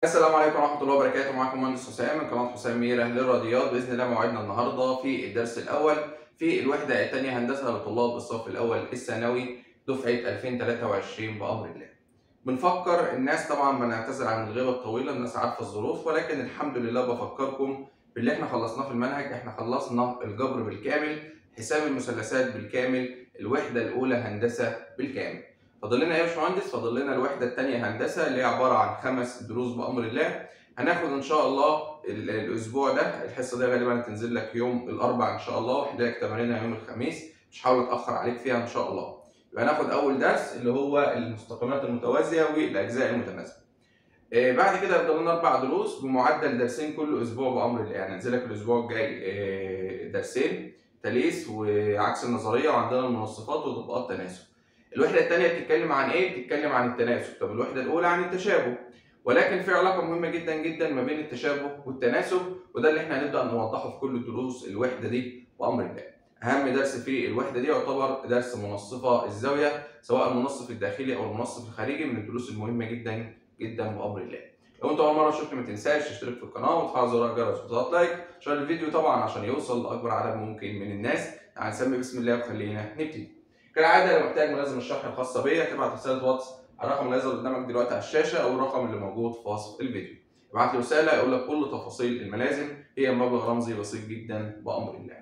السلام عليكم ورحمة الله وبركاته معكم مهندس حسام من قناة حسام ميرة للرياضيات بإذن الله موعدنا النهاردة في الدرس الأول في الوحدة الثانية هندسة لطلاب الصف الأول الثانوي دفعة 2023 بأمر الله. بنفكر الناس طبعا بنعتذر عن الغيبة الطويلة الناس عارفة الظروف ولكن الحمد لله بفكركم باللي احنا خلصناه في المنهج احنا خلصنا الجبر بالكامل حساب المثلثات بالكامل الوحدة الأولى هندسة بالكامل. فاضل لنا ايه يا باشمهندس؟ فاضل لنا الوحده الثانيه هندسه اللي هي عباره عن خمس دروس بامر الله هناخد ان شاء الله ال- الاسبوع ده الحصه دي غالبا هتنزل لك يوم الاربعاء ان شاء الله وهديلك تمارينها يوم الخميس مش هحاول اتاخر عليك فيها ان شاء الله يبقى هناخد اول درس اللي هو المستقيمات المتوازيه والاجزاء المتناسبه آه، بعد كده يفضل لنا اربع دروس بمعدل درسين كل اسبوع بامر الله يعني هنزل لك الاسبوع الجاي آه، درسين تليس وعكس النظريه وعندنا المنصفات وتطبيقات تناسب الوحدة الثانية بتتكلم عن إيه؟ بتتكلم عن التناسب، طب الوحدة الأولى عن التشابه، ولكن في علاقة مهمة جدا جدا ما بين التشابه والتناسب وده اللي إحنا هنبدأ نوضحه في كل دروس الوحدة دي بأمر الله. أهم درس في الوحدة دي يعتبر درس منصفة الزاوية سواء المنصف الداخلي أو المنصف الخارجي من الدروس المهمة جدا جدا بأمر الله. لو أنت أول مرة شفت ما تنساش تشترك في القناة وتفعل زر الجرس وتضغط لايك عشان الفيديو طبعا عشان يوصل لأكبر عدد ممكن من الناس. هنسمي بسم الله وخلينا نبتدي. كالعاده لو محتاج ملازم الشرح الخاصه بيا تبعت رساله واتس على الرقم اللي نازل قدامك دلوقتي على الشاشه او الرقم اللي موجود في وصف الفيديو. ابعت لي رساله يقول لك كل تفاصيل الملازم هي مبلغ رمزي بسيط جدا بامر الله.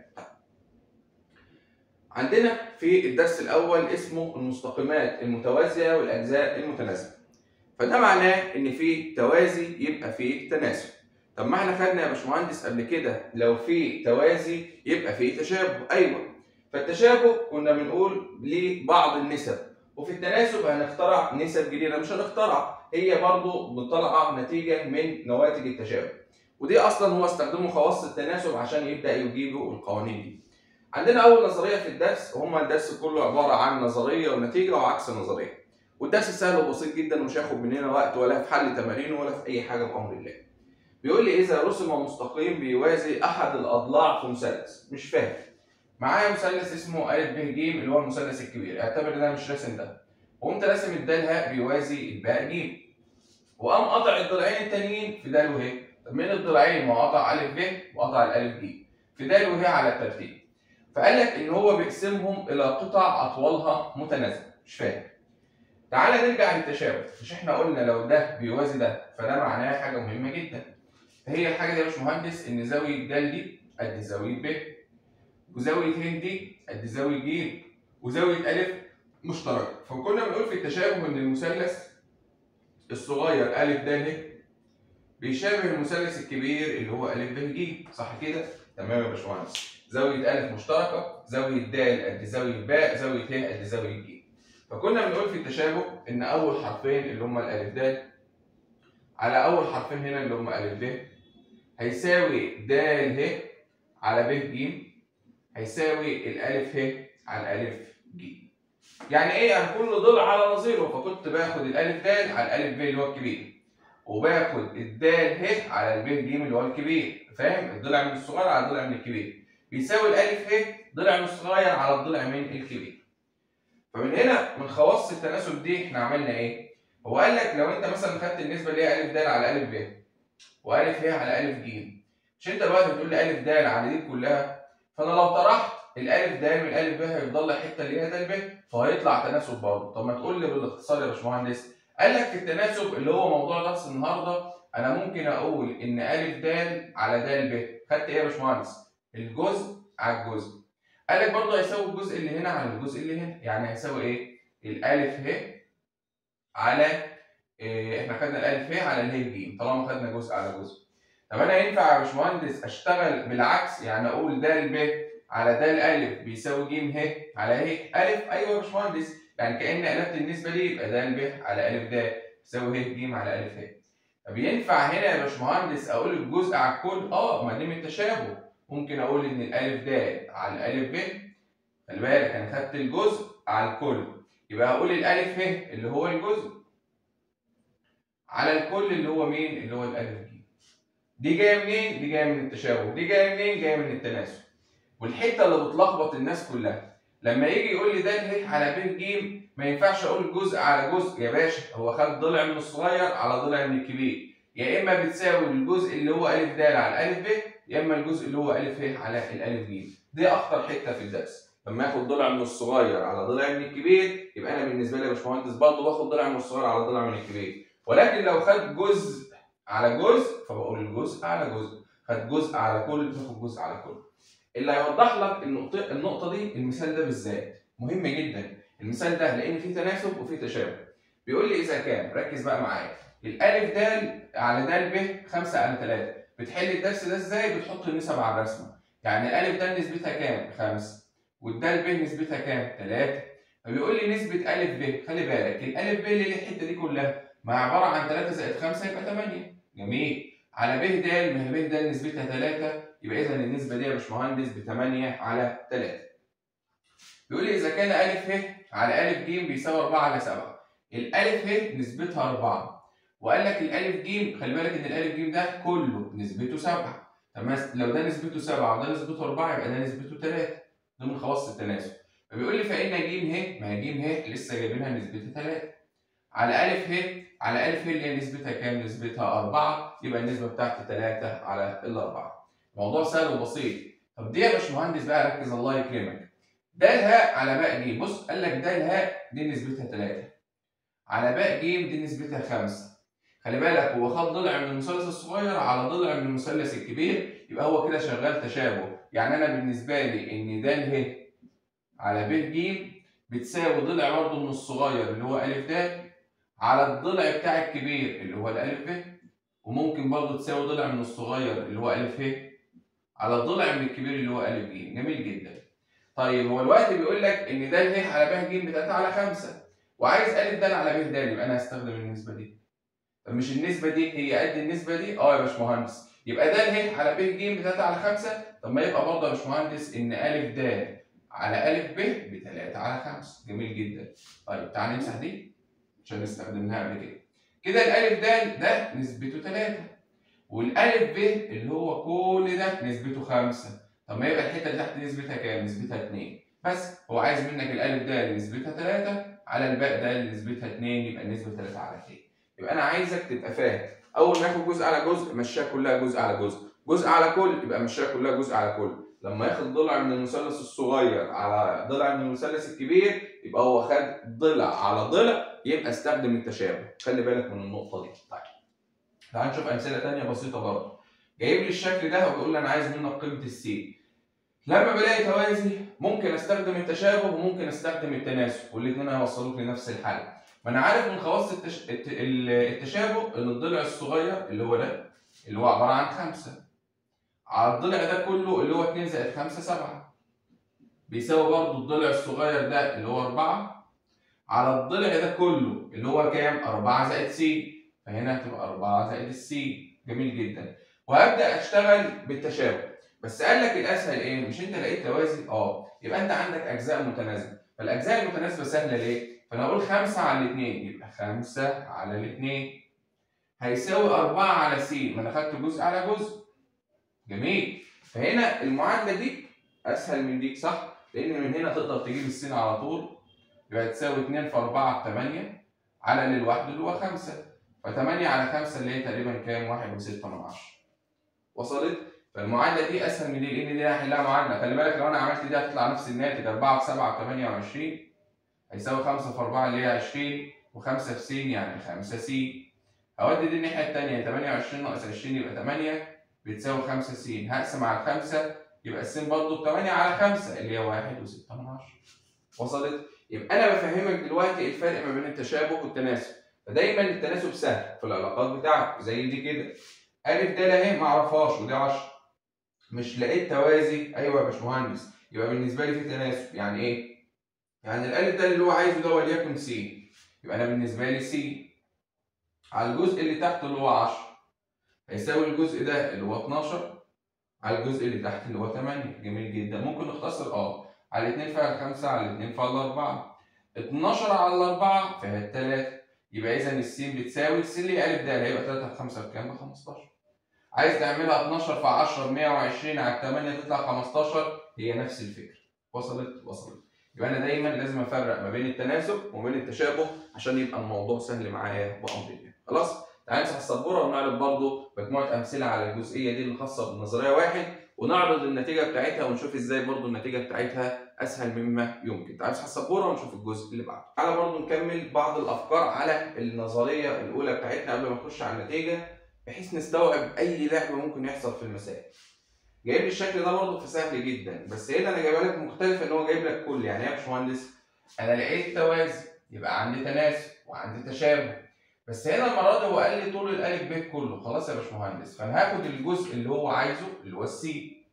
عندنا في الدرس الاول اسمه المستقيمات المتوازيه والاجزاء المتناسبه. فده معناه ان في توازي يبقى في تناسب. طب ما احنا خدنا يا باشمهندس قبل كده لو في توازي يبقى في تشابه، ايوه فالتشابه كنا بنقول ليه بعض النسب وفي التناسب هنخترع نسب جديده مش هنخترع هي برضو بتطلع نتيجه من نواتج التشابه ودي اصلا هو استخدموا خواص التناسب عشان يبدا يجيبوا القوانين دي عندنا اول نظريه في الدرس وهما الدرس كله عباره عن نظريه ونتيجه وعكس نظريه والدرس سهل وبسيط جدا ومش هياخد مننا وقت ولا في حل تمارين ولا في اي حاجه بامر الله بيقول لي اذا رسم مستقيم بيوازي احد الاضلاع في مثلث مش فاهم معايا مثلث اسمه ا ب ج اللي هو المثلث الكبير اعتبر ان انا مش راسم ده وقمت راسم الدال ه بيوازي الباء ج وقام قطع الضلعين التانيين في د وه طب من الضلعين ما قطع ا ب وقطع الالف ج في د وه على الترتيب فقال لك ان هو بيقسمهم الى قطع اطوالها متناسبه مش فاهم تعالى نرجع للتشابه مش احنا قلنا لو ده بيوازي ده فده معناه حاجه مهمه جدا هي الحاجه دي يا باشمهندس ان زاويه د دي قد زاويه ب وزاويه ه دي قد زاويه ج وزاويه ا مشتركه فكنا بنقول في التشابه ان المثلث الصغير ا د ه بيشابه المثلث الكبير اللي هو ا ب ج صح كده تمام يا باشمهندس زاويه ا مشتركه زاويه د قد زاويه ب زاويه ه قد زاويه ج فكنا بنقول في التشابه ان اول حرفين اللي هم الالف د على اول حرفين هنا اللي هم ا ب هيساوي د ه على ب ج هيساوي الالف ه على الالف ج يعني ايه يعني كل ضلع على نظيره فكنت باخد الالف د على الالف ب اللي هو الكبير وباخد الدال ه على الب ج اللي هو الكبير فاهم الضلع من الصغير على الضلع من الكبير بيساوي الالف ه ضلع من الصغير على الضلع من الكبير فمن هنا من خواص التناسب دي احنا عملنا ايه هو قال لك لو انت مثلا خدت النسبه اللي هي الف د على الف ب والف ه على الف ج مش انت دلوقتي بتقول لي الف د على دي كلها فانا لو طرحت الالف د من الالف ب هيفضل لي الحته اللي هي د ب فهيطلع تناسب برضه طب ما تقول لي بالاختصار يا باشمهندس قال لك في التناسب اللي هو موضوع درس النهارده انا ممكن اقول ان الف د على د ب خدت ايه يا باشمهندس الجزء على الجزء قال لك برضه هيساوي الجزء اللي هنا على الجزء اللي هنا يعني هيساوي ايه الالف ه على إيه احنا خدنا الالف ه على اله ج طالما خدنا جزء على جزء طب انا ينفع يا باشمهندس اشتغل بالعكس يعني اقول د ب على د ا بيساوي ج ه على ه ا ايوه يا باشمهندس يعني كان قلبت النسبه دي يبقى د ب على ا د يساوي ه ج على ا ه طب ينفع هنا يا باشمهندس اقول الجزء على الكل اه ما دي من التشابه ممكن اقول ان الالف د على الالف ب خلي بالك انا خدت الجزء على الكل يبقى هقول الالف ه اللي هو الجزء على الكل اللي هو مين اللي هو الالف ج دي جايه منين دي جايه من التشابه دي جايه منين جايه من التناسب والحته اللي بتلخبط الناس كلها لما يجي يقول لي ده ه على ب ج ما ينفعش اقول جزء على جزء يا باشا هو خد ضلع من الصغير على ضلع من الكبير يا اما بتساوي الجزء اللي هو ا د على ا ب يا اما الجزء اللي هو ا ه على الالف ج دي اخطر حته في الدرس لما اخد ضلع من الصغير على ضلع من الكبير يبقى انا بالنسبه لي يا باشمهندس برضه باخد ضلع من الصغير على ضلع من الكبير ولكن لو خد جزء على جزء فبقول الجزء على جزء خد جزء على كل باخد جزء على كل اللي هيوضح لك النقطه النقطه دي المثال ده بالذات مهم جدا المثال ده لان فيه تناسب وفيه تشابه بيقول لي اذا كان ركز بقى معايا الالف د على د ب 5 على 3 بتحل الدرس ده ازاي بتحط النسب على الرسمه يعني الالف د نسبتها كام 5 والدال ب نسبتها كام 3 فبيقول لي نسبه الف ب خلي بالك الالف ب اللي هي الحته دي كلها ما عباره عن 3 زائد 5 يبقى 8 جميل على ب د ما هي ب د نسبتها 3 يبقى اذا النسبه دي يا باشمهندس ب 8 على 3 بيقول لي اذا كان ا ه على ا ج بيساوي 4 على 7 الالف ه نسبتها 4 وقال لك الالف ج خلي بالك ان الالف ج ده كله نسبته 7 تمام لو ده نسبته 7 وده نسبته 4 يبقى ده نسبته 3 ده من خواص التناسب فبيقول لي فان ج ه ما هي ج ه لسه جايبينها نسبتها 3 على ا ه على ا ه اللي هي نسبتها كام؟ نسبتها 4 يبقى النسبه بتاعتي 3 على الاربعه. موضوع سهل وبسيط. طب دي يا باشمهندس بقى ركز الله يكرمك. د ه على باء ج بص قال لك د ه دي نسبتها 3 على باء ج دي نسبتها 5 خلي بالك هو خد ضلع من المثلث الصغير على ضلع من المثلث الكبير يبقى هو كده شغال تشابه يعني انا بالنسبه لي ان د ه على ب ج بتساوي ضلع برضه من الصغير اللي هو ا د على الضلع بتاع الكبير اللي هو الالف ب وممكن برضه تساوي ضلع من الصغير اللي هو الف ه على ضلع من الكبير اللي هو الف ج جميل جدا طيب هو الوقت بيقول لك ان د ه على ب ج بتاعتها على 5 وعايز ا د على ب د يبقى انا هستخدم النسبه دي طب مش النسبه دي هي قد النسبه دي اه يا باشمهندس يبقى د ه على ب ج بتاعتها على 5 طب ما يبقى برضه يا باشمهندس ان ا د على ا ب ب 3 على 5 جميل جدا طيب تعال نمسح دي عشان استخدمناها قبل كده كده الالف د ده نسبته 3 والالف ب اللي هو كل ده نسبته 5 طب ما يبقى الحته اللي تحت نسبتها كام؟ نسبتها 2 بس هو عايز منك الالف ده اللي نسبتها 3 على الباء ده اللي نسبتها 2 يبقى النسبه 3 على 2 يبقى انا عايزك تبقى فاهم اول ما ياخد جزء على جزء مشيها كلها جزء على جزء جزء على كل يبقى مشيها كلها جزء على كل لما ياخد ضلع من المثلث الصغير على ضلع من المثلث الكبير يبقى هو خد ضلع على ضلع يبقى استخدم التشابه خلي بالك من النقطه دي طيب تعال نشوف امثله ثانيه بسيطه برضه جايب لي الشكل ده وبيقول لي انا عايز منك قيمه السي لما بلاقي توازي ممكن استخدم التشابه وممكن استخدم التناسب والاثنين هيوصلوك لنفس الحل ما انا عارف من خواص التش... التشابه ان الضلع الصغير اللي هو ده اللي هو عباره عن خمسه على الضلع ده كله اللي هو 2 زائد 5 7 بيساوي برضه الضلع الصغير ده اللي هو 4 على الضلع ده كله اللي هو كام 4 زائد س فهنا هتبقى 4 زائد الس جميل جدا وهبدا اشتغل بالتشابه بس قال لك الاسهل ايه مش انت لقيت توازي اه يبقى انت عندك اجزاء متناسبه فالاجزاء المتناسبه سهله ليه فانا اقول 5 على الاثنين يبقى 5 على الاثنين هيساوي 4 على س ما انا خدت جزء على جزء جميل فهنا المعادله دي اسهل من دي صح لان من هنا تقدر تجيب السين على طول يبقى تساوي 2 في 4 ب 8 على للواحد اللي هو 5 ف 8 على 5 اللي هي تقريبا كام 1.6 من 10 وصلت فالمعادله دي اسهل من دي لان دي هحلها معادله خلي بالك لو انا عملت دي هتطلع نفس الناتج 4 في 7 ب 28 هيساوي 5 في 4 اللي هي 20 و5 في س يعني 5 س هودي دي الناحيه الثانيه 28 ناقص 20 يبقى 8 بتساوي 5 س هقسم على 5 يبقى الس برضه ب 8 على 5 اللي هي 1.6 من 10 وصلت؟ يبقى انا بفهمك دلوقتي الفرق ما بين التشابه والتناسب فدايما التناسب سهل في العلاقات بتاعته زي دي كده ا د اهي ما اعرفهاش ودي 10 مش لقيت توازي ايوه يا باشمهندس يبقى بالنسبه لي في تناسب يعني ايه؟ يعني الالف ده اللي هو عايزه ده وليكن س يبقى انا بالنسبه لي س على الجزء اللي تحته اللي هو 10 هيساوي الجزء ده اللي هو 12 على الجزء اللي تحت اللي هو 8 جميل جدا ممكن نختصر اه على 2 فيها 5 على 2 فيها 4 12 على 4 فيها 3 يبقى اذا الس بتساوي الس اللي الف ده هيبقى 3 في 5 بكام؟ ب 15 عايز تعملها 12 في 10 ب 120 على 8 تطلع 15 هي نفس الفكره وصلت وصلت يبقى انا دايما لازم افرق ما بين التناسب وما بين التشابه عشان يبقى الموضوع سهل معايا بامر الله خلاص تعال نمسح السبوره ونعرض برضه مجموعه امثله على الجزئيه دي اللي خاصه بالنظريه واحد ونعرض النتيجه بتاعتها ونشوف ازاي برضه النتيجه بتاعتها اسهل مما يمكن تعال نمسح السبوره ونشوف الجزء اللي بعده تعالى برضه نكمل بعض الافكار على النظريه الاولى بتاعتنا قبل ما نخش على النتيجه بحيث نستوعب اي لعب ممكن يحصل في المسائل جايب لي الشكل ده برضه فسهل جدا بس هنا انا جايبها لك مختلف ان هو جايب لك كل يعني ايه يا باشمهندس انا لقيت توازي يبقى عندي تناسب وعندي تشابه بس هنا المره دي هو قال لي طول الالف ب كله خلاص يا باشمهندس فانا هاخد الجزء اللي هو عايزه اللي هو السي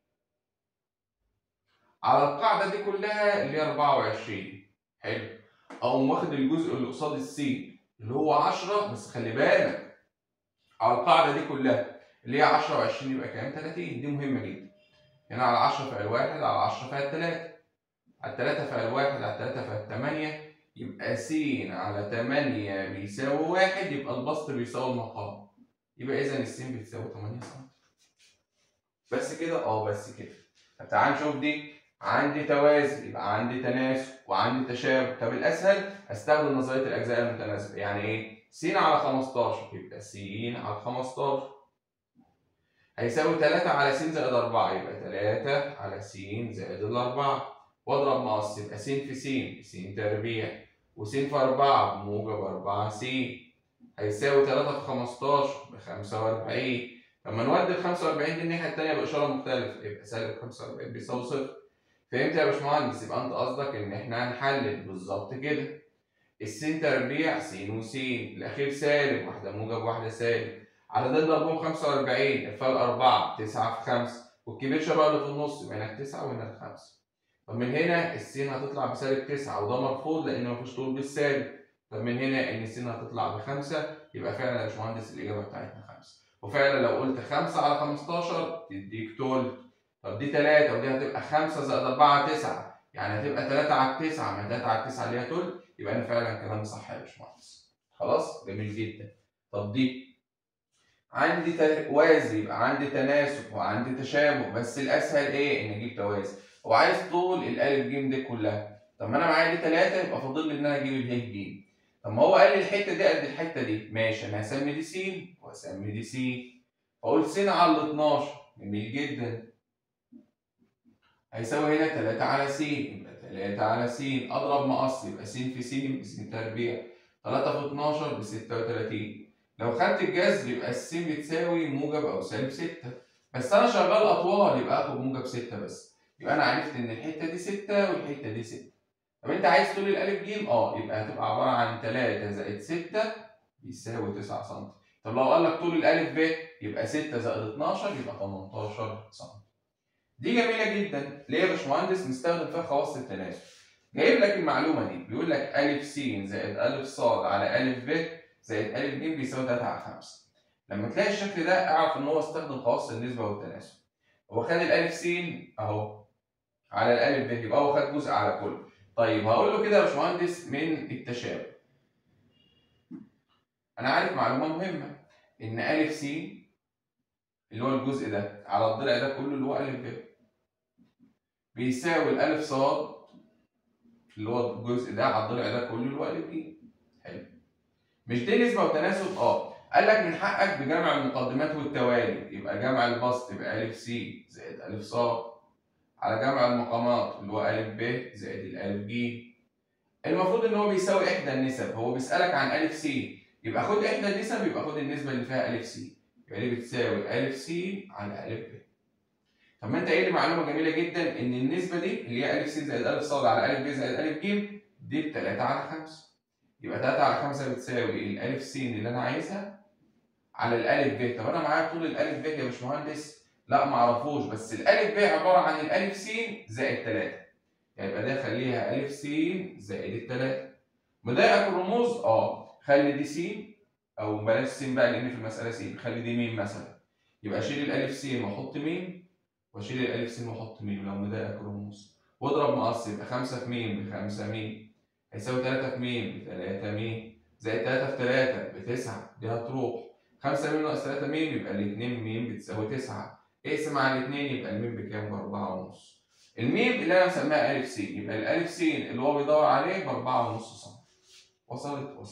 على القاعده دي كلها اللي هي 24 حلو اقوم واخد الجزء اللي قصاد السي اللي هو 10 بس خلي بالك على القاعده دي كلها اللي هي 10 و20 يبقى كام 30 دي مهمه جدا هنا على 10 فعل واحد على 10 فعل 3 على 3 فعل واحد على 3 فعل 8 يبقى س على 8 بيساوي 1 يبقى البسط بيساوي المقام يبقى اذا السين بتساوي 8 سم بس كده اه بس كده طب تعال نشوف دي عندي توازي يبقى عندي تناسب وعندي تشابه طب الاسهل استخدم نظريه الاجزاء المتناسبه يعني ايه س على 15 يبقى س على 15 هيساوي 3 على س زائد 4 يبقى 3 على س زائد الأربعة واضرب مقص يبقى س في س س تربيع وس في 4 بموجب 4 س هيساوي 3 في 15 ب 45 لما نودي ال 45 دي الناحية التانية بإشارة مختلفة يبقى سالب 45 بيساوي صفر فهمت يا باشمهندس يبقى أنت قصدك إن إحنا هنحلل بالظبط كده الس تربيع س وس الأخير سالب واحدة موجب واحدة سالب على ده ضربهم 45 الفرق 4 9 في 5 والكبير شبه اللي في النص يبقى هناك 9 وهنا 5 طب من هنا السين هتطلع بسالب 9 وده مرفوض لان مفيش طول بالسالب طب من هنا ان السين هتطلع بخمسة يبقى فعلا يا باشمهندس الاجابه بتاعتنا 5 وفعلا لو قلت 5 على 15 تديك تول طب دي 3 ودي هتبقى 5 زائد 4 9 يعني هتبقى 3 على 9 ما 3 على 9 اللي هي تول يبقى انا فعلا كلامي صح يا باشمهندس خلاص جميل جدا طب دي عندي توازي يبقى عندي تناسب وعندي تشابه بس الاسهل ايه ان اجيب توازي هو عايز طول الالف ج دي كلها طب ما انا معايا دي 3 يبقى فاضل لي ان انا اجيب اله ج طب ما هو قال لي الحته دي قد الحته دي ماشي انا هسمي دي س واسمي دي س اقول س على ال 12 جميل جدا هيساوي هنا 3 على س يبقى 3 على س اضرب مقص يبقى س في س س تربيع 3 في 12 ب 36 لو خدت الجذر يبقى السين بتساوي موجب او سالب 6 بس انا شغال اطوال يبقى اخد موجب 6 بس يبقى انا عرفت ان الحته دي 6 والحته دي 6 طب انت عايز طول الالف ج اه يبقى هتبقى عباره عن 3 زائد 6 بيساوي 9 سم طب لو قال لك طول الالف ب يبقى 6 زائد 12 يبقى 18 سم دي جميله جدا ليه يا باشمهندس نستخدم فيها خواص التناسب جايب لك المعلومه دي بيقول لك ا س زائد ا ص على ا ب زائد ا ج بيساوي 3 على 5 لما تلاقي الشكل ده اعرف ان هو استخدم خواص النسبه والتناسب هو خد الالف س اهو على الالف ب يبقى هو خد جزء على كل طيب هقول له كده يا باشمهندس من التشابه انا عارف معلومه مهمه ان ا س اللي هو الجزء ده على الضلع ده كله اللي هو ا ب بيساوي الالف ص اللي هو الجزء ده على الضلع ده كله اللي هو ا ج حلو مش دي نسبة وتناسب؟ اه قال لك من حقك بجمع المقدمات والتوالي يبقى جمع البسط يبقى أ س زائد أ ص على جمع المقامات اللي هو أ ب زائد الألف ج المفروض إن هو بيساوي إحدى النسب هو بيسألك عن أ س يبقى خد إحدى النسب يبقى خد النسبة اللي فيها أ س يبقى دي بتساوي أ س على أ ب طب ما أنت قايل لي معلومة جميلة جدا إن النسبة دي اللي هي أ س زائد أ ص على أ ب زائد أ ج دي ب 3 على 5 يبقى 3 على 5 بتساوي الالف س اللي انا عايزها على الالف ب طب انا معايا طول الالف ب يا باشمهندس لا ما اعرفوش بس الالف ب عباره عن الالف س زائد 3 يبقى ده خليها الف س زائد الثلاثه مضايقك الرموز اه خلي دي س او بلاش س بقى لان في المساله س خلي دي م مثلا يبقى اشيل الالف س واحط م واشيل الالف س واحط م لو مضايقك الرموز واضرب مقص يبقى 5 في م ب 5 م هيساوي 3 في م ب 3 م زائد 3 في 3 ب 9 دي هتروح 5 م ناقص 3 م يبقى ال 2 م بتساوي 9 اقسم على الاثنين يبقى الميم بكام؟ ب 4 ونص الميم اللي انا مسميها الف س يبقى الالف س اللي هو بيدور عليه ب 4 ونص سم وصلت وصلت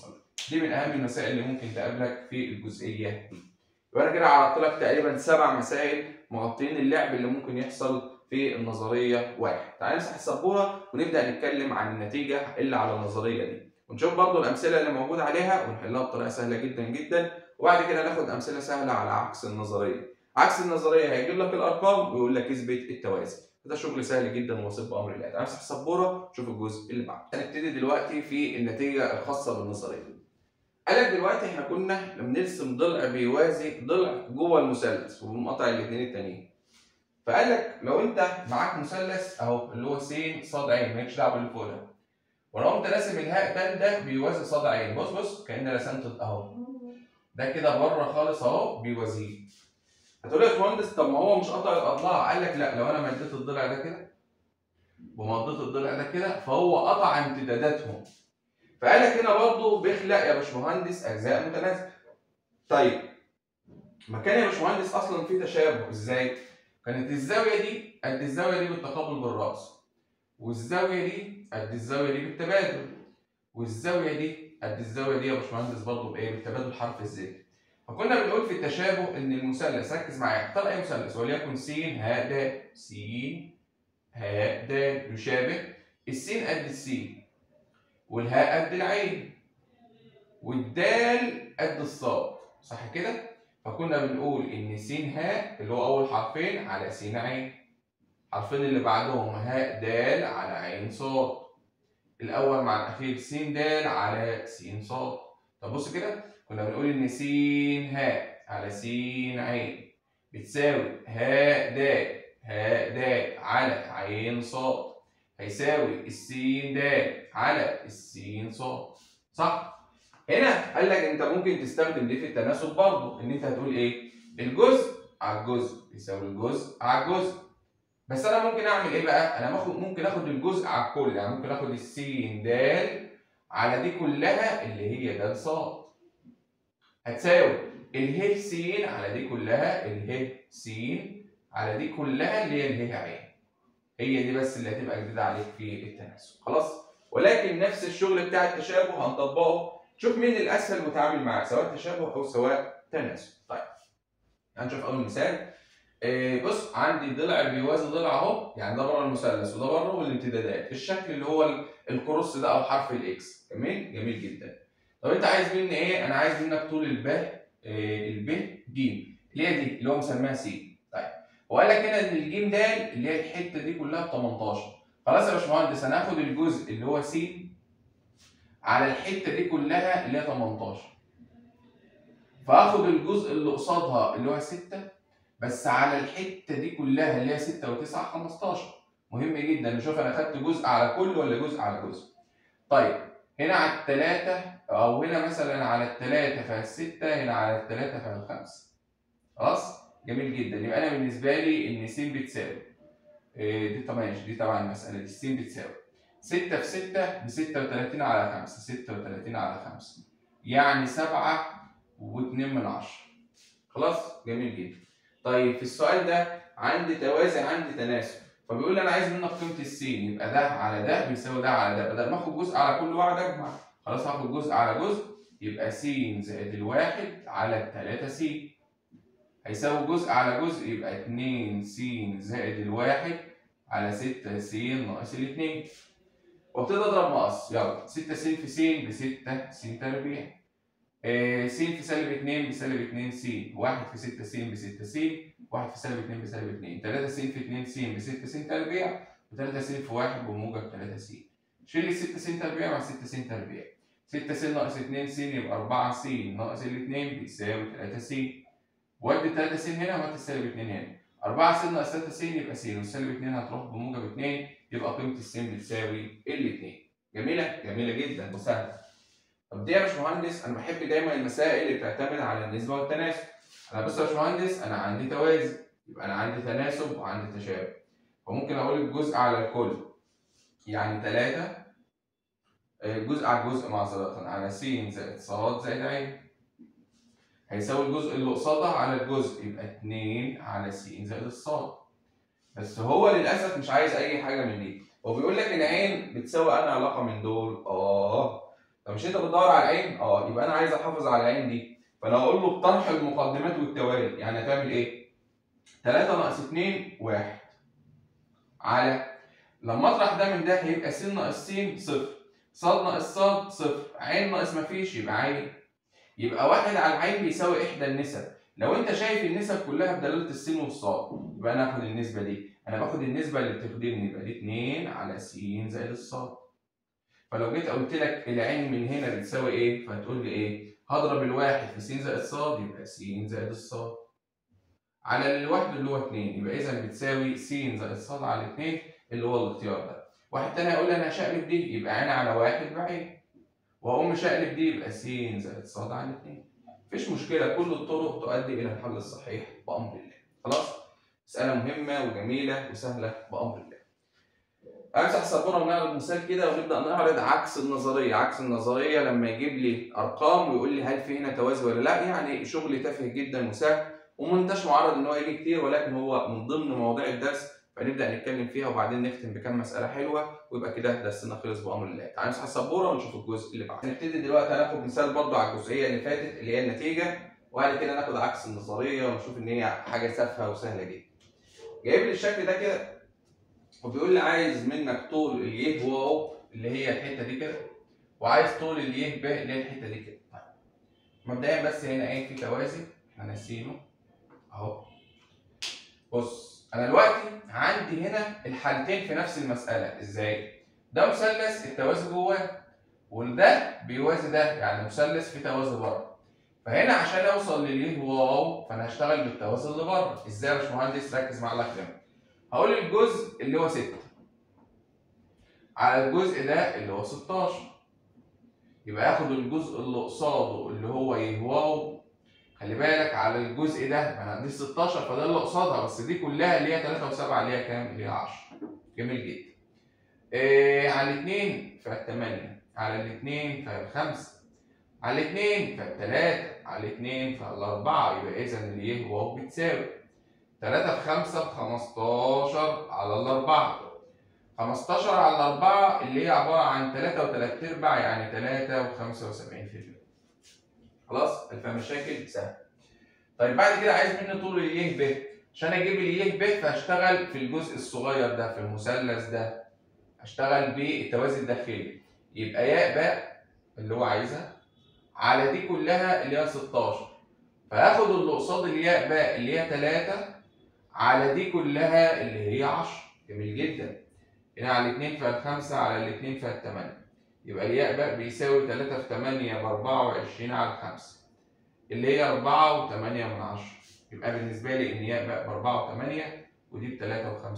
دي من اهم المسائل اللي ممكن تقابلك في الجزئيه دي وانا كده عرضت لك تقريبا سبع مسائل مغطين اللعب اللي ممكن يحصل في النظريه واحد تعال نمسح السبوره ونبدا نتكلم عن النتيجه اللي على النظريه دي ونشوف برضو الامثله اللي موجوده عليها ونحلها بطريقه سهله جدا جدا وبعد كده ناخد امثله سهله على عكس النظريه عكس النظريه هيجيب لك الارقام ويقول لك اثبت التوازي ده شغل سهل جدا وبسيط بامر الله تعال نمسح السبوره شوف الجزء اللي بعده هنبتدي دلوقتي في النتيجه الخاصه بالنظريه قال لك دلوقتي احنا كنا لما نرسم ضلع بيوازي ضلع جوه المثلث وبنقطع الاثنين التانيين فقال لك لو انت معاك مثلث اهو اللي هو س ص ع مالكش دعوه باللي فوق ده ولو قمت راسم الهاء ده ده بيوازي ص ع بص بص كاني رسمت اهو ده كده بره خالص اهو بيوازيه هتقول لي يا باشمهندس طب ما هو مش قطع الاضلاع قال لك لا لو انا مديت الضلع ده كده ومضيت الضلع ده كده فهو قطع امتداداتهم فقال لك هنا برضه بيخلق يا باشمهندس اجزاء متناسبه طيب ما كان يا باشمهندس اصلا في تشابه ازاي كانت الزاويه دي قد الزاويه دي بالتقابل بالراس والزاويه دي قد الزاويه دي بالتبادل والزاويه دي قد الزاويه دي يا باشمهندس برضه بايه بالتبادل حرف الزد فكنا بنقول في التشابه ان المثلث ركز معايا اختار اي مثلث وليكن س ه د س ه د يشابه السين قد السين والهاء قد العين والدال قد الصاد صح كده؟ فكنا بنقول ان س هاء اللي هو اول حرفين على س عين الحرفين اللي بعدهم هاء دال على عين صاد الاول مع الاخير س دال على س صاد طب بص كده كنا بنقول ان س هاء على س عين بتساوي هاء د هاء د على عين صاد هيساوي السين د على السين صاد صح؟ هنا قال لك انت ممكن تستخدم دي في التناسب برضه ان انت هتقول ايه؟ الجزء على الجزء يساوي الجزء على الجزء بس انا ممكن اعمل ايه بقى؟ انا باخد ممكن اخد الجزء على الكل يعني ممكن اخد السين د على دي كلها اللي هي د صاد هتساوي اله س على دي كلها اله س على دي كلها اللي هي اله عين هي دي بس اللي هتبقى جديده عليك في التناسب خلاص ولكن نفس الشغل بتاع التشابه هنطبقه شوف مين الاسهل وتعامل معاه سواء تشابه او سواء تناسب طيب هنشوف اول مثال إيه بص عندي ضلع بيوازي ضلع اهو يعني ده بره المثلث وده بره والامتدادات الشكل اللي هو الكروس ده او حرف الاكس جميل جميل جدا طب انت عايز مني ايه انا عايز منك طول الباء إيه الب ج اللي هي دي اللي هو مسماها س طيب وقال لك هنا ان الجيم د اللي هي الحته دي كلها ب 18 خلاص يا باشمهندس انا هاخد الجزء اللي هو س على الحته دي كلها اللي هي 18 فاخد الجزء اللي قصادها اللي هو 6 بس على الحته دي كلها اللي هي 6 و9 15 مهم جدا نشوف انا خدت جزء على كل ولا جزء على جزء طيب هنا على الثلاثة أو هنا مثلا على الثلاثة فالستة هنا على الثلاثة فالخمسة خلاص جميل جدا يبقى أنا بالنسبة لي إن س بتساوي إيه دي طبعا دي طبعا المسألة دي س بتساوي 6 في 6 ب 36 على 5 36 على 5 يعني 7 و2 من 10 خلاص جميل جدا طيب في السؤال ده عندي توازي عندي تناسب فبيقول لي انا عايز منك قيمه السين يبقى ده على ده بيساوي ده على ده بدل ما اخد جزء على كل واحد اجمع خلاص هاخد جزء على جزء يبقى س زائد الواحد على التلاتة س هيساوي جزء على جزء يبقى 2 س زائد الواحد على 6 س ناقص الاتنين وابتدي اضرب مقص يلا 6 س في س ب 6 س تربيع آه س في سالب 2 بسالب 2 س 1 في 6 س ب 6 س 1 في سالب 2 بسالب 2 3 س في 2 س ب 6 س تربيع و3 س في 1 بموجب 3 س شيل ال 6 س تربيع مع 6 س تربيع 6 س ناقص 2 س يبقى 4 س ناقص ال 2 بيساوي 3 س ودي 3 س هنا وهات السالب 2 هنا 4 س ناقص 3 س يبقى س والسالب 2 هتروح بموجب 2 يبقى قيمه الس بتساوي ال 2 جميله جميله جدا وسهله طب دي يا باشمهندس انا بحب دايما المسائل اللي بتعتمد على النسبه والتناسب انا بص يا باشمهندس انا عندي توازي يبقى انا عندي تناسب وعندي تشابه فممكن اقول الجزء على الكل يعني 3 الجزء على الجزء معذرة على س زائد ص زائد ع هيساوي الجزء اللي قصادها على الجزء يبقى 2 على س زائد الصاد بس هو للاسف مش عايز اي حاجه من دي هو بيقول لك ان ع بتساوي انهي علاقه من دول اه طب مش انت بتدور على العين؟ اه يبقى انا عايز احافظ على العين دي فانا هقول له بطرح المقدمات والتوالي يعني هتعمل ايه؟ 3 ناقص 2 1 على لما اطرح ده من ده هيبقى س ناقص س صفر ص ناقص ص صفر عين ناقص مفيش يبقى عين يبقى واحد على العين بيساوي احدى النسب لو انت شايف النسب كلها بدلاله السين والصاد يبقى انا اخد النسبه دي انا باخد النسبه اللي بتخدمني يبقى دي 2 على س زائد الصاد فلو جيت قلت لك العين من هنا بتساوي ايه فهتقول لي ايه هضرب الواحد في س زائد صاد يبقى س زائد الصاد على الواحد اللي هو 2 يبقى اذا بتساوي س زائد صاد على 2 اللي هو الاختيار ده واحد تاني هيقول لي انا هشقلب دي يبقى عين على واحد بعين واقوم مشقلب دي يبقى س زائد صاد على 2 مفيش مشكله كل الطرق تؤدي الى الحل الصحيح بامر الله خلاص مساله مهمه وجميله وسهله بامر الله امسح السبوره ونعرض مثال كده ونبدا نعرض عكس النظريه عكس النظريه لما يجيب لي ارقام ويقول لي هل في هنا توازي ولا لا يعني شغل تافه جدا وسهل ومنتش معرض ان هو يجي كتير ولكن هو من ضمن مواضيع الدرس فنبدا نتكلم فيها وبعدين نختم بكام مساله حلوه ويبقى كده درسنا خلص بامر الله تعالى نمسح السبوره ونشوف الجزء اللي بعده هنبتدي دلوقتي هناخد مثال برضو على الجزئيه اللي فاتت اللي هي النتيجه وبعد كده ناخد عكس النظريه ونشوف ان هي حاجه تافهه وسهله جدا جايب لي الشكل ده كده وبيقول لي عايز منك طول اليه واو اللي هي الحته دي كده وعايز طول اليه ب اللي هي الحته دي كده طيب مبدئيا بس هنا ايه في توازي احنا ناسينه اهو بص انا دلوقتي عندي هنا الحالتين في نفس المساله ازاي ده مثلث التوازي جواه وده بيوازي ده يعني مثلث في توازي بره فهنا عشان اوصل لليه واو فانا هشتغل بالتوازي اللي بره ازاي يا باشمهندس ركز معايا الله يكرمك هقول الجزء اللي هو 6 على الجزء ده اللي هو 16 يبقى اخد الجزء اللي قصاده اللي هو يه واو خلي بالك على الجزء ده ما انا عندي 16 فده اللي قصادها بس دي كلها اللي هي 3 و7 اللي هي كام؟ اللي هي 10 جميل جدا. إيه على الاثنين فال 8 على الاثنين فال 5 على الاثنين فال 3 على الاثنين فال 4 يبقى اذا اللي يه واو بتساوي 3 في 5 ب 15 على الأربعة 15 على الأربعة اللي هي عبارة عن 3 و3 أرباع يعني 3 و75% خلاص الفهم مشاكل سهل طيب بعد كده عايز مني طول اليه ب عشان اجيب اليه ب فهشتغل في الجزء الصغير ده في المثلث ده هشتغل بالتوازي الداخلي يبقى ياء باء اللي هو عايزها على دي كلها اللي هي 16 فهاخد اللي قصاد الياء باء اللي هي 3 على دي كلها اللي هي 10 جميل جدا هنا على الاثنين فال 5 على الاثنين فال 8 يبقى الياء باء بيساوي 3 في 8 ب 24 على 5 اللي هي 4 و8 من 10 يبقى بالنسبه لي ان ياء باء ب 4 و8 ودي ب 3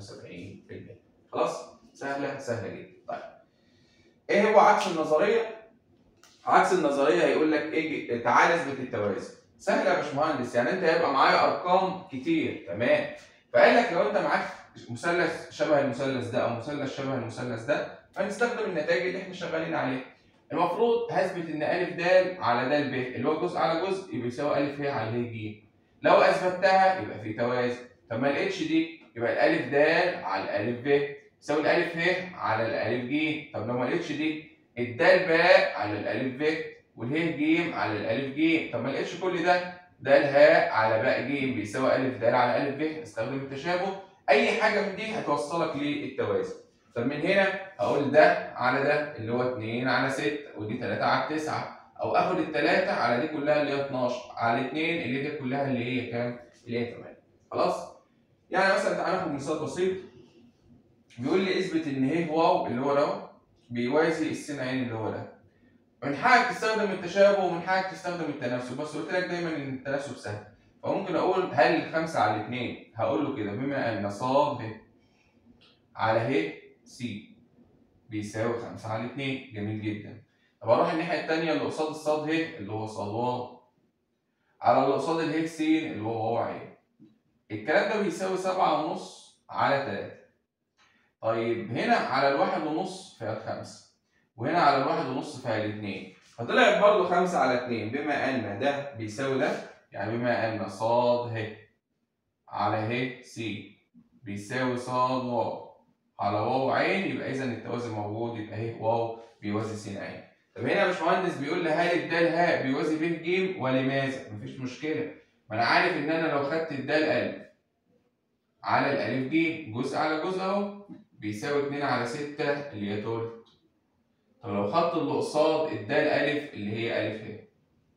و75% خلاص سهله سهله جدا طيب ايه هو عكس النظريه عكس النظريه هيقول لك ايه تعالى اثبت التوازي سهل يا باشمهندس يعني انت هيبقى معايا ارقام كتير تمام فقال لك لو انت معاك مثلث شبه المثلث ده او مثلث شبه المثلث ده هنستخدم النتائج اللي احنا شغالين عليها المفروض هثبت ان ا د على د ب اللي هو جزء على جزء يبقى يساوي ا ه على ه ج لو اثبتها يبقى في توازي طب ما لقيتش دي يبقى الالف د على الالف ب يساوي الالف ه على الالف ج طب لو ما لقيتش دي الدال باء على الالف ب والهه ج على الالف ج طب ما لقيتش كل ده د ه على باء ج بيساوي الف د على الف ب استخدم التشابه اي حاجه من دي هتوصلك للتوازي طب من هنا هقول ده على ده اللي هو 2 على 6 ودي 3 على 9 او اخد الثلاثه على دي كلها اللي هي 12 على 2 اللي دي كلها اللي هي كام؟ اللي هي 8 خلاص؟ يعني مثلا تعالى ناخد مثال بسيط بيقول لي اثبت ان ه واو اللي هو ده بيوازي السين عين اللي هو ده من حقك تستخدم التشابه ومن حقك تستخدم التناسب بس قلت لك دايما ان التناسب سهل فممكن اقول هل الخمسة على الاثنين هقول له كده بما ان ص ه على ه س بيساوي 5 على 2 جميل جدا طب اروح الناحيه الثانيه اللي قصاد الصاد ه اللي هو صاد واو على اللي قصاد اله س اللي هو واو عين الكلام ده بيساوي 7 ونص على 3 طيب هنا على الواحد ونص فيها الخمسة وهنا على الواحد ونص فيها الاثنين فطلعت برضه 5 على 2 بما ان ده بيساوي ده يعني بما ان ص ه على ه س بيساوي ص واو على واو عين يبقى اذا التوازي موجود يبقى ه واو بيوازي س عين طب هنا يا باشمهندس بيقول لي هل الدال هاء بيوازي ب ج ولماذا؟ مفيش مشكله ما انا عارف ان انا لو خدت الدال الف على الالف ج جزء على جزء اهو بيساوي 2 على 6 اللي هي تلت طب لو خدت اللي قصاد الدال الف اللي هي الف ه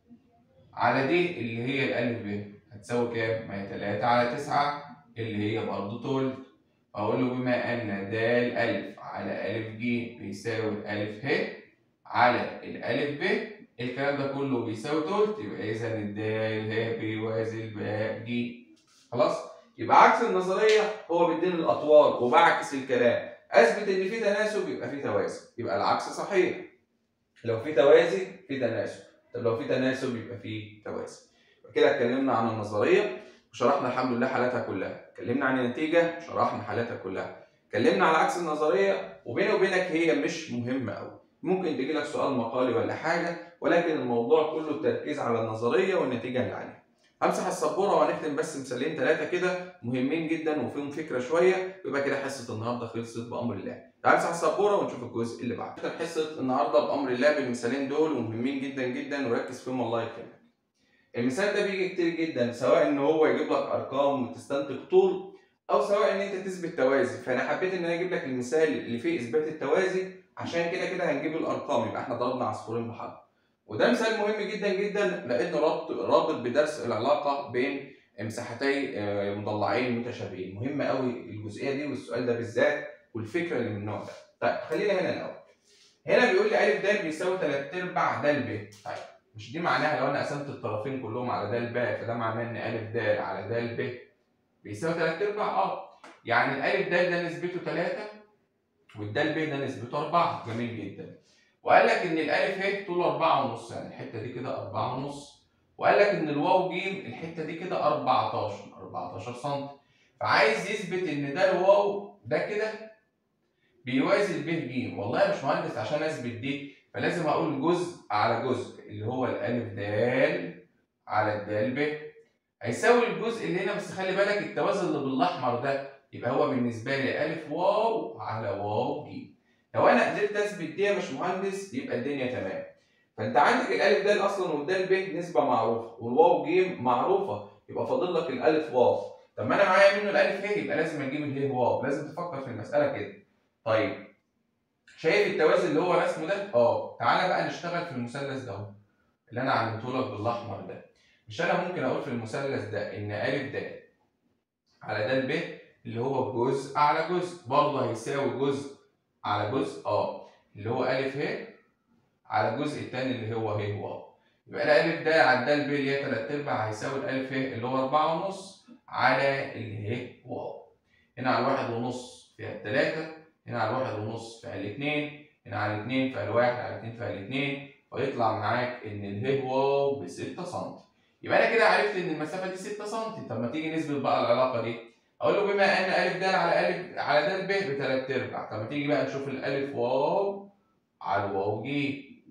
على دي اللي هي الالف ب هتساوي كام؟ ما هي 3 على 9 اللي هي برضه تلت اقول له بما ان د الف على الف ج بيساوي الف ه على الالف ب الكلام ده كله بيساوي تلت يبقى اذا الد ه بيوازي الباء ج خلاص يبقى عكس النظريه هو بيديني الاطوال وبعكس الكلام اثبت ان في تناسب يبقى في توازي يبقى العكس صحيح لو في توازي في تناسب طب لو في تناسب يبقى في توازي كده اتكلمنا عن النظريه وشرحنا الحمد لله حالاتها كلها اتكلمنا عن النتيجه شرحنا حالاتها كلها اتكلمنا على عكس النظريه وبيني وبينك هي مش مهمه قوي ممكن تجي لك سؤال مقالي ولا حاجه ولكن الموضوع كله التركيز على النظريه والنتيجه اللي عليها همسح السبوره وهنختم بس مثالين ثلاثه كده مهمين جدا وفيهم فكره شويه يبقى كده حصه النهارده خلصت بامر الله تعال امسح السبوره ونشوف الجزء اللي بعده حصه النهارده بامر الله بالمثالين دول ومهمين جدا جدا وركز فيهم الله يكرمك المثال ده بيجي كتير جدا سواء ان هو يجيب لك ارقام وتستنتج طول او سواء ان انت تثبت توازي فانا حبيت ان انا اجيب لك المثال اللي فيه اثبات التوازي عشان كده كده هنجيب الارقام يبقى احنا ضربنا عصفورين بحجر وده مثال مهم جدا جدا لانه رابط رابط بدرس العلاقه بين مساحتي مضلعين متشابهين مهم قوي الجزئيه دي والسؤال ده بالذات والفكره اللي من النوع ده طيب خلينا هنا الاول هنا بيقول لي ا د بيساوي 3 ارباع د ب طيب مش دي معناها لو انا قسمت الطرفين كلهم على د ب فده معناه ان ا د على د ب بيساوي 3 ارباع اه يعني الالف د ده نسبته 3 والدال ب ده نسبته 4 جميل جدا وقال لك ان الالف ه طوله 4 ونص يعني الحته دي كده 4 ونص وقال لك ان الواو ج الحته دي كده 14 14 سم فعايز يثبت ان ده الواو ده كده بيوازي الب ج والله يا باشمهندس عشان اثبت دي فلازم اقول جزء على جزء اللي هو الالف د على الدال ب هيساوي الجزء اللي هنا بس خلي بالك التوازي اللي بالاحمر ده يبقى هو بالنسبه لي الف واو على واو ج لو انا قدرت اثبت دي يا باشمهندس يبقى الدنيا تمام فانت عندك الالف د اصلا والدال ب نسبه معروفه والواو ج معروفه يبقى فاضل لك الالف واو طب ما انا معايا منه الالف ه يبقى لازم اجيب اله واو لازم تفكر في المساله كده طيب شايف التوازي اللي هو رسمه ده اه تعالى بقى نشتغل في المثلث ده اهو اللي انا علمته لك بالاحمر ده مش انا ممكن اقول في المثلث ده ان ا د على د ب اللي هو جزء على جزء برضه هيساوي جزء على جزء اه اللي هو ا ه على الجزء الثاني اللي هو ه واو يبقى الالف ده على الدال ب اللي هي 3 ارباع هيساوي الالف ه اللي هو 4 ونص على اله واو هنا على الواحد ونص فيها الثلاثة هنا على الواحد ونص فيها الاثنين هنا على الاثنين فيها الواحد على الاثنين فيها الاثنين فيطلع معاك ان اله واو ب 6 سم يبقى انا كده عرفت ان المسافة دي 6 سم طب ما تيجي نثبت بقى العلاقة دي اقول له بما ان ا د على ا على د ب بثلاث ارباع طب ما تيجي بقى نشوف الالف واو على الواو ج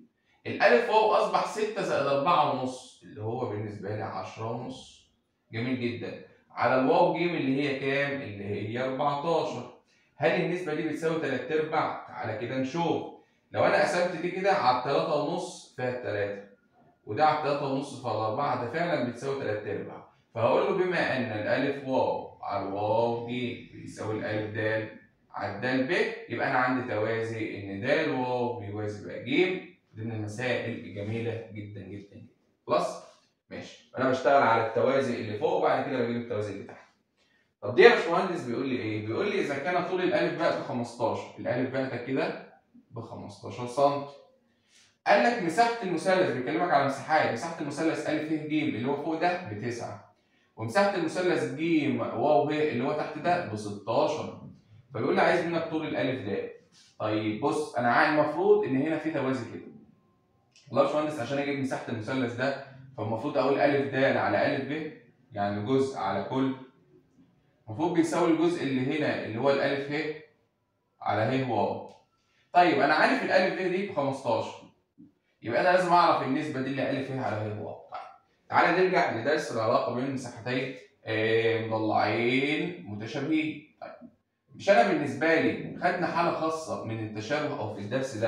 الالف واو اصبح 6 زائد 4 ونص اللي هو بالنسبه لي 10 ونص جميل جدا على الواو ج اللي هي كام اللي هي 14 هل النسبه دي بتساوي 3 ارباع تعالى كده نشوف لو انا قسمت دي كده على 3 ونص فيها 3 وده على 3 ونص فيها 4 ده فعلا بتساوي 3 ارباع فهقول له بما ان الالف واو على الواو ج بيساوي الالف د على الدال ب يبقى انا عندي توازي ان د واو بيوازي بقى ج دي من المسائل الجميله جدا جدا خلاص ماشي انا بشتغل على التوازي اللي فوق وبعد كده بجيب التوازي اللي تحت طب دي يا باشمهندس بيقول لي ايه بيقول لي اذا كان طول الالف بقى ب 15 الالف بقى كده ب 15 سم قال لك مساحه المثلث بيكلمك على مساحات مساحه المثلث ا ه ج اللي هو فوق ده ب 9 ومساحه المثلث ج واو ه اللي هو تحت ده ب 16 فبيقول لي عايز منك طول الالف ده طيب بص انا عايز المفروض ان هنا في توازي كده والله يا باشمهندس عشان اجيب مساحه المثلث ده فالمفروض اقول ا د على ا ب يعني جزء على كل المفروض بيساوي الجزء اللي هنا اللي هو الالف ه على ه واو طيب انا عارف الالف ه دي ب 15 يبقى انا لازم اعرف النسبه دي اللي الف ه على ه واو طيب تعالى نرجع لدرس العلاقه بين مساحتين مضلعين متشابهين طيب مش انا بالنسبه لي خدنا حاله خاصه من التشابه او في الدرس ده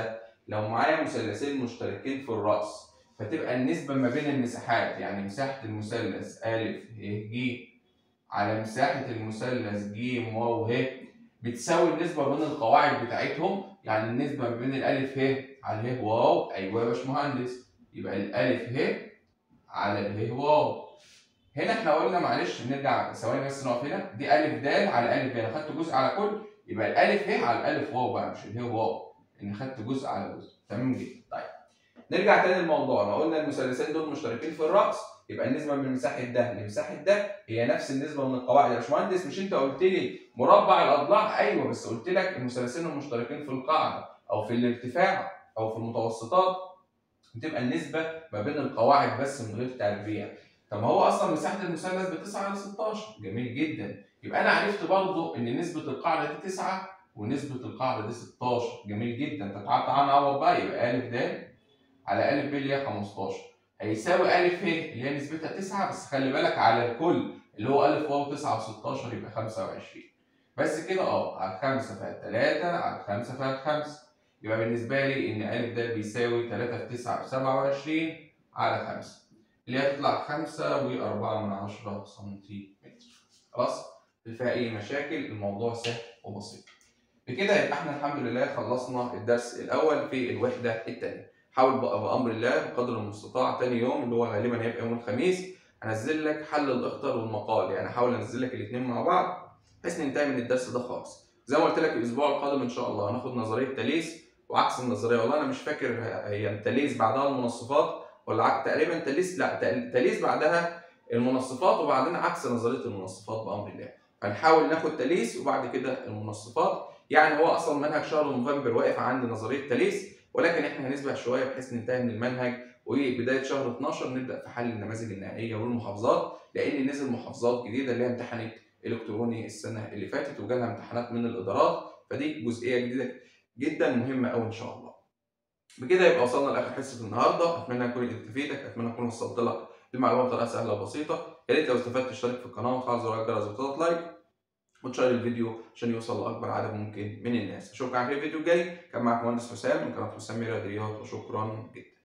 لو معايا مثلثين مشتركين في الراس فتبقى النسبه ما بين المساحات يعني مساحه المثلث ا ه ج على مساحه المثلث ج واو ه بتساوي النسبه بين القواعد بتاعتهم يعني النسبه ما بين الالف ه على ه واو ايوه يا باشمهندس يبقى الالف ه على اله واو هنا احنا قلنا معلش نرجع ثواني بس نقف هنا دي الف د على الف ب انا خدت جزء على كل يبقى الالف ه على الالف واو بقى مش اله واو ان خدت جزء على جزء تمام جدا طيب نرجع تاني لموضوعنا قلنا المثلثين دول مشتركين في الراس يبقى النسبه من مساحه ده لمساحه ده هي نفس النسبه من القواعد يا باشمهندس مش انت قلت لي مربع الاضلاع ايوه بس قلت لك المثلثين المشتركين في القاعده او في الارتفاع او في المتوسطات بتبقى النسبه ما بين القواعد بس من غير تربيع طب ما هو اصلا مساحه المثلث ب 9 على 16 جميل جدا يبقى انا عرفت برضو ان نسبه القاعده دي 9 ونسبه القاعده دي 16 جميل جدا تعال تعال نعوض بقى يبقى ا د على ا ب اللي هي 15 هيساوي ا ه اللي هي نسبتها 9 بس خلي بالك على الكل اللي هو ا واو 9 و16 يبقى 25 بس كده اه على 5 فيها 3 على 5 فيها 5 يبقى بالنسبه لي ان ا د بيساوي 3 في 9 ب 27 على 5 اللي هي تطلع 5 و4 من 10 سنتيمتر خلاص فيها اي مشاكل الموضوع سهل وبسيط بكده يبقى احنا الحمد لله خلصنا الدرس الاول في الوحده الثانيه حاول بقى بامر الله بقدر المستطاع تاني يوم اللي هو غالبا هيبقى يوم الخميس انزل لك حل الاخطار والمقال يعني احاول انزل لك الاثنين مع بعض بحيث ننتهي من الدرس ده خالص زي ما قلت لك الاسبوع القادم ان شاء الله هناخد نظريه تاليس وعكس النظريه والله انا مش فاكر هي تاليس بعدها المنصفات ولا تقريبا تاليس لا تاليس بعدها المنصفات وبعدين عكس نظريه المنصفات بامر الله هنحاول ناخد تاليس وبعد كده المنصفات يعني هو اصلا منهج شهر نوفمبر واقف عند نظريه تاليس ولكن احنا هنسبق شويه بحيث ننتهي من المنهج وبدايه شهر 12 نبدا في حل النماذج النهائيه والمحافظات لان نزل محافظات جديده اللي هي امتحنت الكتروني السنه اللي فاتت وجالها امتحانات من الادارات فدي جزئيه جديده جدا مهمه قوي ان شاء الله. بكده يبقى وصلنا لاخر حصه النهارده اتمنى اكون قدرت افيدك اتمنى اكون وصلت لك المعلومه بطريقه سهله وبسيطه يا ريت لو استفدت تشترك في القناه وتفعل زر الجرس وتضغط لايك وتشير الفيديو عشان يوصل لاكبر عدد ممكن من الناس اشوفك على الفيديو الجاي كان معاك مهندس حسام من قناه حسام رياضيات وشكرا جدا